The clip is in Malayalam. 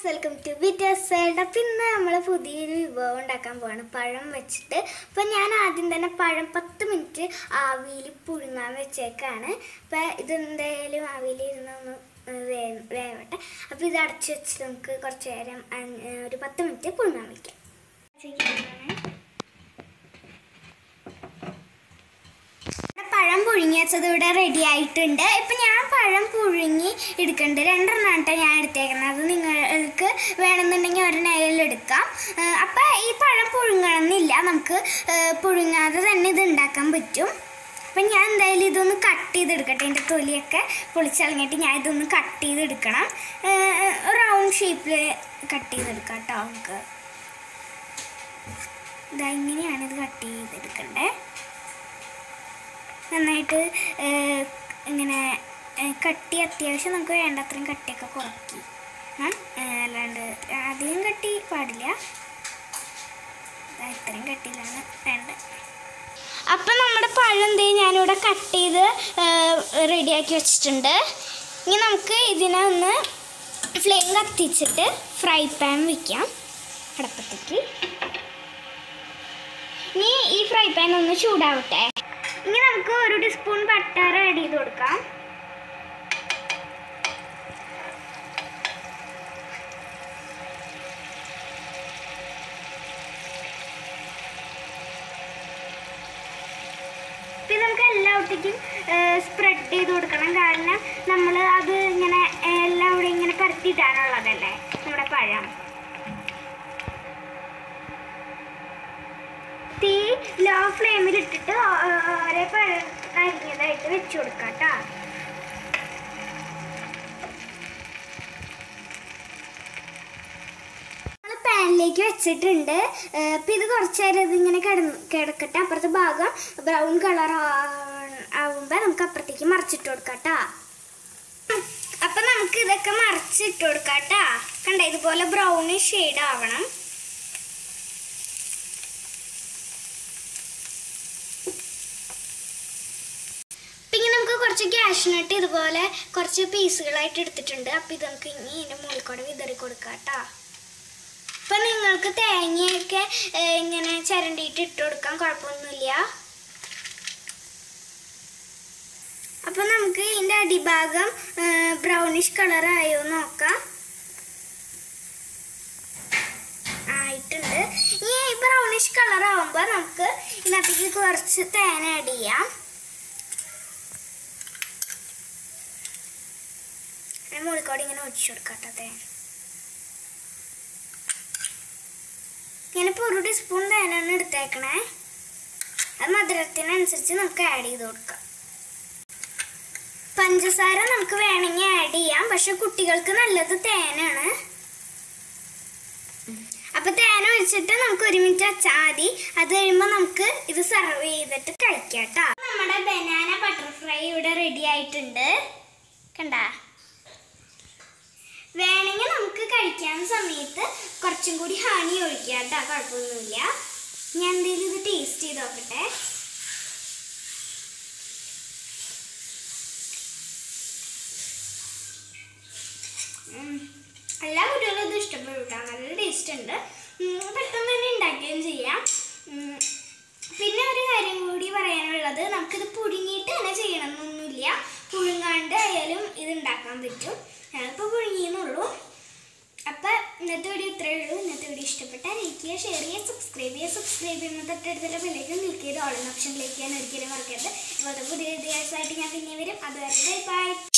വെൽക്കം ടു വിറ്റേഴ്സ് വേൾഡ് അപ്പം ഇന്ന് നമ്മൾ പുതിയൊരു വിഭവം ഉണ്ടാക്കാൻ പോവാണ് പഴം വെച്ചിട്ട് അപ്പം ഞാൻ ആദ്യം തന്നെ പഴം പത്ത് മിനിറ്റ് ആവിയിൽ പുഴുങ്ങാൻ വെച്ചേക്കാണ് അപ്പം ഇതെന്തായാലും ആവിയിൽ ഇരുന്നൊന്ന് വേ വേവട്ടെ അപ്പോൾ ഇത് അടച്ച് വെച്ച് നമുക്ക് കുറച്ച് നേരം അഞ്ച് ഒരു പത്ത് മിനിറ്റ് പുഴുങ്ങാൻ വയ്ക്കാം ഇവിടെ പഴം പുഴുങ്ങി വെച്ചത് ഇവിടെ റെഡി ആയിട്ടുണ്ട് ഇപ്പം ഞാൻ പഴം പുഴുങ്ങി എടുക്കുന്നുണ്ട് രണ്ടെണ്ണം കേട്ടോ ഞാൻ എടുത്തേക്കുന്നത് അത് നിങ്ങൾക്ക് വേണമെന്നുണ്ടെങ്കിൽ ഒരെണ്ണയിൽ എടുക്കാം അപ്പം ഈ പഴം പുഴുങ്ങണമെന്നില്ല നമുക്ക് ഏ, പുഴുങ്ങാതെ തന്നെ ഇത് ഉണ്ടാക്കാൻ പറ്റും അപ്പം ഞാൻ എന്തായാലും ഇതൊന്ന് കട്ട് ചെയ്തെടുക്കട്ടെ എൻ്റെ തൊലിയൊക്കെ പൊളിച്ചളങ്ങിയിട്ട് ഞാൻ ഇതൊന്ന് കട്ട് ചെയ്തെടുക്കണം റൗണ്ട് ഷേപ്പിൽ കട്ട് ചെയ്തെടുക്കാം കേട്ടോ നമുക്ക് ഇതാ ഇങ്ങനെയാണ് ഇത് കട്ട് ചെയ്തെടുക്കണ്ടേ നന്നായിട്ട് ഏഹ്, ഇങ്ങനെ ഏഹ്, കട്ടി അത്യാവശ്യം നമുക്ക് വേണ്ടത്രയും കട്ടിയൊക്കെ കുറക്കി ആ, ഏഹ്, അല്ലാണ്ട് അധികം കട്ടി പാടില്ല ദാ ഇത്രയും കട്ടിയിലാണ് വേണ്ടത് അപ്പം നമ്മുടെ പഴം എന്തേ ഞാനിവിടെ കട്ട് ചെയ്ത് റെഡിയാക്കി വെച്ചിട്ടുണ്ട് ഇനി നമുക്ക് ഇതിനെ ഒന്ന് ഫ്ലെയിം കത്തിച്ചിട്ട് ഫ്രൈ പാൻ വയ്ക്കാം അടപ്പത്തേക്ക് ഇനി ഈ ഫ്രൈ പാൻ ഒന്ന് ചൂടാവട്ടെ ഇനി നമുക്ക് ഒരു ടീസ്പൂൺ ബട്ടർ ആഡ് ചെയ്ത് കൊടുക്കാം ഇത് നമുക്ക് എല്ലായിടത്തേക്കും സ്പ്രെഡ് ചെയ്ത് കൊടുക്കണം കാരണം നമ്മൾ അത് ഇങ്ങനെ എല്ലാവിടെ ഇങ്ങനെ പരത്തിയിട്ടാണുള്ളതല്ലേ നമ്മുടെ പഴം തീ ലോ ഫ്ലെയിമിൽ ഇട്ടിട്ട് ഓരോ പഴം അരിഞ്ഞതായിട്ട് വെച്ച് കൊടുക്കാം കേട്ടോ നമ്മൾ പാനിലേക്ക് വെച്ചിട്ടുണ്ട് അപ്പം ഇത് കുറച്ച് നേരം ഇതിങ്ങനെ കിടന്ന് കിടക്കട്ടെ അപ്പുറത്തെ ഭാഗം ബ്രൗൺ കളർ ആവുമ്പോൾ നമുക്ക് അപ്പുറത്തേക്ക് മറിച്ചിട്ട് കൊടുക്കാം കേട്ടോ അപ്പം നമുക്ക് ഇതൊക്കെ മറിച്ചിട്ട് കൊടുക്കാം കേട്ടോ കണ്ട ഇതുപോലെ ബ്രൗൺ ഷെയ്ഡ് ആവണം പിന്നെ നമുക്ക് കുറച്ച് ക്യാഷ്നട്ട് ഇതുപോലെ കുറച്ച് പീസുകളായിട്ട് എടുത്തിട്ടുണ്ട് അപ്പം ഇത് നമുക്ക് ഇനി ഇതിൻ്റെ മുകളിൽ കൂടെ വിതറി കൊടുക്കാം കേട്ടോ അപ്പം നിങ്ങൾക്ക് തേങ്ങയൊക്കെ ഏഹ്, ഇങ്ങനെ ചിരണ്ടിയിട്ട് ഇട്ട് കൊടുക്കാൻ കുഴപ്പമൊന്നുമില്ല അപ്പം നമുക്ക് ഇതിൻ്റെ അടിഭാഗം ബ്രൗണിഷ് കളർ ആയോ എന്ന് നോക്കാം ആയിട്ടുണ്ട് ഇനി ഈ ബ്രൗണിഷ് കളർ ആവുമ്പോൾ നമുക്ക് ഇതിനകത്തേക്ക് കുറച്ച് തേന ആഡ് ചെയ്യാം മുകളിക്കോടെ ഇങ്ങനെ ഒഴിച്ചു കൊടുക്കട്ടെ തേൻ ഞാനിപ്പോൾ ഒരു ടീസ്പൂൺ തേനാണ് എടുത്തേക്കണേ അത് മധുരത്തിനനുസരിച്ച് നമുക്ക് ആഡ് ചെയ്ത് കൊടുക്കാം പഞ്ചസാര നമുക്ക് വേണമെങ്കിൽ ആഡ് ചെയ്യാം പക്ഷെ കുട്ടികൾക്ക് നല്ലത് തേനാണ് അപ്പൊ തേന ഒഴിച്ചിട്ട് നമുക്ക് ഒരു മിനിറ്റ് വെച്ചാൽ മതി അത് കഴിയുമ്പോൾ നമുക്ക് ഇത് സെർവ് ചെയ്തിട്ട് കഴിക്കാം കേട്ടോ നമ്മുടെ ബനാന ബട്ടർഫ്ലൈ ഇവിടെ റെഡി ആയിട്ടുണ്ട് കണ്ടാ വേണമെങ്കിൽ നമുക്ക് കഴിക്കാൻ സമയത്ത് കുറച്ചും കൂടി ഹണി ഒഴിക്കാം കേട്ടോ കുഴപ്പമൊന്നുമില്ല ഞാൻ എന്തെങ്കിലും ഇത് ടേസ്റ്റ് ചെയ്ത് നോക്കട്ടെ ഉം. എല്ലാ കുട്ടികളും ഇത് ഇഷ്ടപ്പെടും കേട്ടോ നല്ല ടേസ്റ്റ് ഉണ്ട് ഉം, പെട്ടെന്ന് തന്നെ ഉണ്ടാക്കുകയും ചെയ്യാം ഉം, പിന്നെ ഒരു കാര്യം കൂടി പറയാനുള്ളത് നമുക്കിത് പുഴുങ്ങിയിട്ട് തന്നെ ചെയ്യണമെന്നൊന്നുമില്ല പുഴുങ്ങാണ്ട് ആയാലും ഇത് ഉണ്ടാക്കാൻ പറ്റും ഞാനിപ്പോൾ പുഴുങ്ങിയെന്നുള്ളൂ അപ്പം ഇന്നത്തെ വീഡിയോ ഇത്രയേ ഉള്ളൂ ഇന്നത്തെ വീഡിയോ ഇഷ്ടപ്പെട്ടാൽ ലൈക്ക് ചെയ്യുക ഷെയർ ചെയ്യുക സബ്സ്ക്രൈബ് ചെയ്യുക സബ്സ്ക്രൈബ് ചെയ്യുന്ന തൊട്ടടുത്തുള്ള ബെല്ലേക്ക് ക്ലിക്ക് ചെയ്ത് ഓൺ ഓപ്ഷൻ ക്ലിക്ക് ചെയ്യാൻ ഒരിക്കലും മറക്കരുത് ഇപ്പോഴത്തെ പുതിയ ദിവസമായിട്ട് ഞാൻ പിന്നെ വരും അതുവരെ ബൈ